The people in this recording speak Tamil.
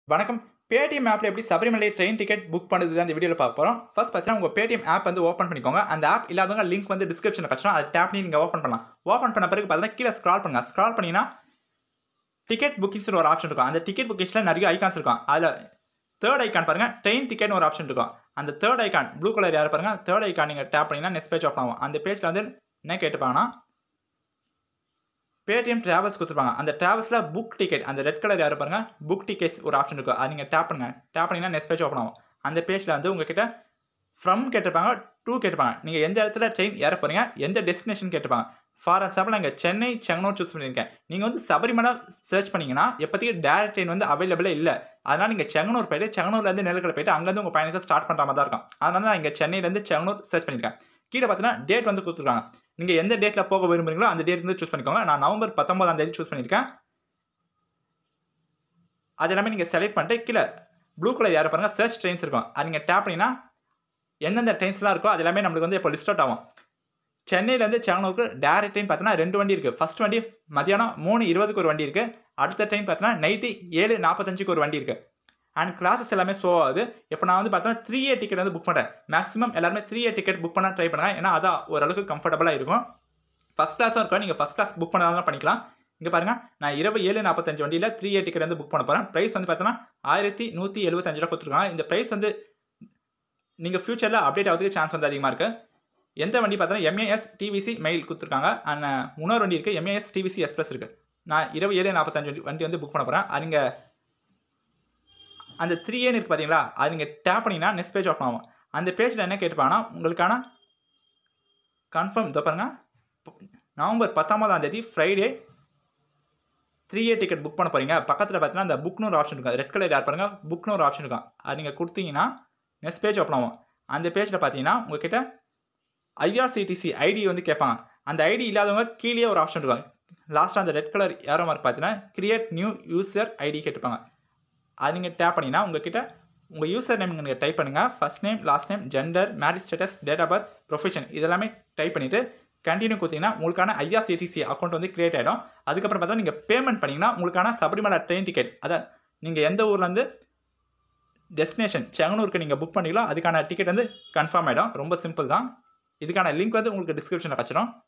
வணக்கம் பேடிஎம் ஆப்பில் எப்படி சபரிமலை ட்ரெயின் டிக்கெட் புக் பண்ணுறது தான் இந்த வீடியோவில் பார்க்க போகிறோம் ஃபர்ஸ்ட் பார்த்தீங்கன்னா உங்கள் பேடிஎம் ஆப் வந்து ஓப்பன் பண்ணிக்கோங்க அந்த ஆப் இல்லாதவங்க லிங்க் வந்து டிஸ்கிரிப்ஷனில் கஷ்டம் அதை டேப் பண்ணி நீங்கள் ஓப்பன் பண்ணலாம் ஓப்பன் பண்ண பிறகு பார்த்தீங்கன்னா கீழே ஸ்க்ரால் பண்ணுங்க ஸ்க்ரால் பண்ணிங்கன்னா டிக்கெட் புக்கிங்ஸ்னு ஒரு ஆப்ஷன் இருக்கும் அந்த டிக்கெட் புக்கிங்ஸில் நிறைய ஐகான்ஸ் இருக்கும் அதில் தேர்ட் ஐக்கான் பாருங்கள் ட்ரெயின் டிக்கெட்னு ஒரு ஆப்ஷன் இருக்கும் அந்த தேர்ட் ஐக்கான் ப்ளூ கலர் யார் பாருங்க தேர்ட் ஐக்கான் நீங்கள் டேப் பண்ணிங்கன்னா நெக்ஸ்ட் பேஜ் ஓப்பன் ஆகும் அந்த பேஜில் வந்து என்ன கேட்டுப்பாங்கன்னா பேடிஎம் ட்ராவல்ஸ் கொடுத்துருப்பாங்க அந்த ட்ராவல்ஸில் புக் டிக்கெட் அந்த ரெட் கலர் யார் பாருங்க புக் டிக்கெட்ஸ் ஒரு ஆப்ஷன் இருக்கும் அது நீங்கள் டேப் பண்ணுங்க டேப் பண்ணிங்கன்னா நெக்ஸ்ட் பேஜ் ஓப்பன் ஆகும் அந்த பேஜில் வந்து உங்ககிட்ட ஃப்ரம் கேட்டிருப்பாங்க டூ கேட்டிருப்பாங்க நீங்கள் எந்த இடத்துல ட்ரெயின் ஏற போகிறீங்க எந்த டெஸ்டினேஷன் கேட்டிருப்பாங்க ஃபார் எக்ஸாம்பிள் நாங்கள் சென்னை செங்கனூர் சூஸ் பண்ணியிருக்கேன் நீங்கள் வந்து சபரிமலை சர்ச் பண்ணீங்கன்னா எப்போதைக்கு டேரக்ட் ட்ரெயின் வந்து அவைலபிளே இல்லை அதனால் நீங்கள் செங்கனூர் போயிட்டு செங்கனூர்லேருந்து நெல்லுக்கடை போயிட்டு அங்கேருந்து உங்கள் பயணத்தை ஸ்டார்ட் பண்ணுற மாதிரி தான் இருக்கும் அதனால தான் இங்கே சென்னையிலேருந்து செங்கனூர் சர்ச் பண்ணியிருக்கேன் கீழே பார்த்தீங்கன்னா டேட் வந்து கொடுத்துருக்காங்க நீங்கள் எந்த டேட்டில் போக விரும்புறீங்களோ அந்த டேட் வந்து சூஸ் பண்ணிக்கோங்க நான் நவம்பர் பத்தொன்பதாம் தேதி சூஸ் பண்ணியிருக்கேன் அது எல்லாமே நீங்கள் செலக்ட் பண்ணிட்டு கீழே ப்ளூ கலர் யார் பாருங்க சர்ச் ட்ரெயின்ஸ் இருக்கும் அது நீங்கள் டேப் பண்ணிங்கன்னா எந்தெந்த ட்ரெயின்ஸ்லாம் இருக்கோ அது எல்லாமே நம்மளுக்கு வந்து இப்போ லிஸ்ட் அவுட் ஆகும் சென்னையிலேருந்து செங்கனூருக்கு டேரக்ட் ட்ரெயின் பார்த்தீங்கன்னா ரெண்டு வண்டி இருக்குது ஃபர்ஸ்ட் வண்டி மதியானம் மூணு இருபதுக்கு ஒரு வண்டி இருக்குது அடுத்த ட்ரெயின் பார்த்தீங்கன்னா நைட்டு ஏழு நாற்பத்தஞ்சுக்கு ஒரு வண்டி இருக்குது அண்ட் கிளாஸஸ் எல்லாமே ஷோ ஆகுது இப்போ நான் வந்து பார்த்தோன்னா த்ரீ ஏ டிக்கெட் வந்து புக் பண்ணுறேன் மேக்ஸிமம் எல்லாருமே த்ரீ ஏ டிக்கெட் புக் பண்ண ட்ரை பண்ணுங்க ஏன்னா அதான் ஓரளவுக்கு கம்ஃபர்டபுளாக இருக்கும் ஃபஸ்ட் கிளாஸும் இருக்கும் நீங்கள் ஃபஸ்ட் கிளாஸ் புக் பண்ணாலும் பண்ணிக்கலாம் இங்கே பாருங்கள் நான் இருபது ஏழு நாற்பத்தஞ்சு வண்டியில் த்ரீ ஏ டிக்கெட் வந்து புக் பண்ண போகிறேன் ப்ரைஸ் வந்து பார்த்தோன்னா ஆயிரத்தி நூற்றி எழுபத்தஞ்சு ரூபா கொடுத்துருக்காங்க இந்த ப்ரைஸ் வந்து நீங்கள் ஃபியூச்சரில் அப்டேட் ஆகிறதுக்கு சான்ஸ் வந்து அதிகமாக இருக்குது எந்த வண்டி பார்த்தோன்னா எம்ஏஎஸ் டிவிசி மெயில் கொடுத்துருக்காங்க அண்ட் இன்னொரு வண்டி இருக்குது எம்ஏஎஸ் டிவிசி எக்ஸ்பிரஸ் இருக்குது நான் இருபது ஏழு நாற்பத்தஞ்சு வண்டி வண்டி வந்து புக் பண்ண போகிறேன் அது நீங்கள் அந்த த்ரீ ஏன்னு இருக்குது பார்த்தீங்களா அது நீங்கள் டேப் பண்ணிங்கன்னா நெக்ஸ்ட் பேஜ் ஓப்பன் ஆகும் அந்த பேஜில் என்ன கேட்டுப்பாங்கன்னா உங்களுக்கான கன்ஃபார்ம் இதோ பாருங்க நவம்பர் பத்தொன்பதாம் தேதி Friday three A ticket book பண்ண போகிறீங்க பக்கத்தில் பார்த்தீங்கன்னா அந்த புக்னு ஒரு ஆப்ஷன் இருக்கும் ரெட் கலர் யார் பாருங்க புக்னு ஒரு ஆப்ஷன் இருக்கும் அது நீங்கள் கொடுத்தீங்கன்னா நெக்ஸ்ட் பேஜ் ஓப்பன் ஆகும் அந்த பேஜில் பார்த்தீங்கன்னா உங்ககிட்ட ஐஆர்சிடிசி ஐடி வந்து கேட்பாங்க அந்த ஐடி இல்லாதவங்க கீழே ஒரு ஆப்ஷன் இருக்கும் லாஸ்ட்டாக அந்த ரெட் கலர் யாரோ மாதிரி பார்த்தீங்கன்னா கிரியேட் நியூ யூசர் ஐடி கேட்டுப்பாங்க அது நீங்கள் டேப் பண்ணிங்கன்னா உங்ககிட்ட உங்கள் யூசர் நேம் நீங்கள் டைப் பண்ணுங்கள் first name last name gender marriage status date of birth profession இதெல்லாமே டைப் பண்ணிவிட்டு கண்டினியூ கொடுத்தீங்கன்னா உங்களுக்கான ஐஆர்சிடிசி அக்கௌண்ட் வந்து கிரியேட் ஆகிடும் அதுக்கப்புறம் பார்த்தா நீங்கள் பேமெண்ட் பண்ணிங்கன்னா உங்களுக்கான சபரிமலை ட்ரெயின் டிக்கெட் அதை நீங்கள் எந்த ஊர்லேருந்து டெஸ்டினேஷன் செங்கனூருக்கு நீங்கள் புக் பண்ணீங்களோ அதுக்கான டிக்கெட் வந்து கன்ஃபார்ம் ஆகிடும் ரொம்ப சிம்பிள் தான் இதுக்கான லிங்க் வந்து உங்களுக்கு டிஸ்கிரிப்ஷனில் வச்சிடும்